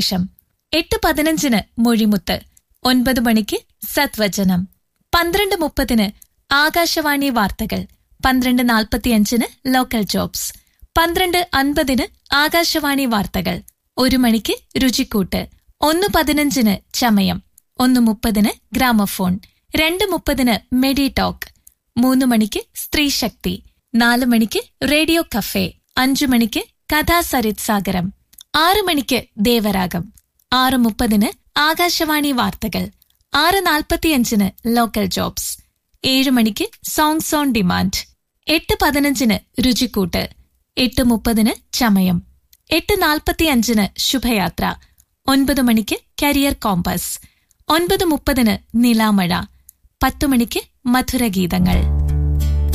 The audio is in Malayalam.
ശേഷം എട്ട് പതിനഞ്ചിന് മൊഴിമുത്ത് ഒൻപത് മണിക്ക് സത്വചനം പന്ത്രണ്ട് മുപ്പതിന് ആകാശവാണി വാർത്തകൾ പന്ത്രണ്ട് നാൽപ്പത്തിയഞ്ചിന് ലോക്കൽ ജോബ്സ് പന്ത്രണ്ട് അൻപതിന് ആകാശവാണി വാർത്തകൾ ഒരു മണിക്ക് രുചിക്കൂട്ട് ഒന്ന് പതിനഞ്ചിന് ചമയം ഒന്ന് മുപ്പതിന് ഗ്രാമഫോൺ രണ്ട് മുപ്പതിന് മെഡി ടോക്ക് മൂന്ന് മണിക്ക് സ്ത്രീശക്തി നാല് മണിക്ക് റേഡിയോ കഫേ അഞ്ചു മണിക്ക് കഥാസരിത് സാഗരം ആറ് മണിക്ക് ദേവരാഗം ആറ് മുപ്പതിന് ആകാശവാണി വാർത്തകൾ ആറ് നാൽപ്പത്തിയഞ്ചിന് ലോക്കൽ ജോബ്സ് ഏഴ് മണിക്ക് സോങ്സ് ഓൺ ഡിമാൻഡ് എട്ട് പതിനഞ്ചിന് രുചിക്കൂട്ട് എട്ട് മുപ്പതിന് ചമയം എട്ട് നാൽപ്പത്തിയഞ്ചിന് ശുഭയാത്ര ഒൻപത് മണിക്ക് കരിയർ കോമ്പസ് ഒൻപത് മുപ്പതിന് നിലാമഴ പത്തു മണിക്ക് മധുരഗീതങ്ങൾ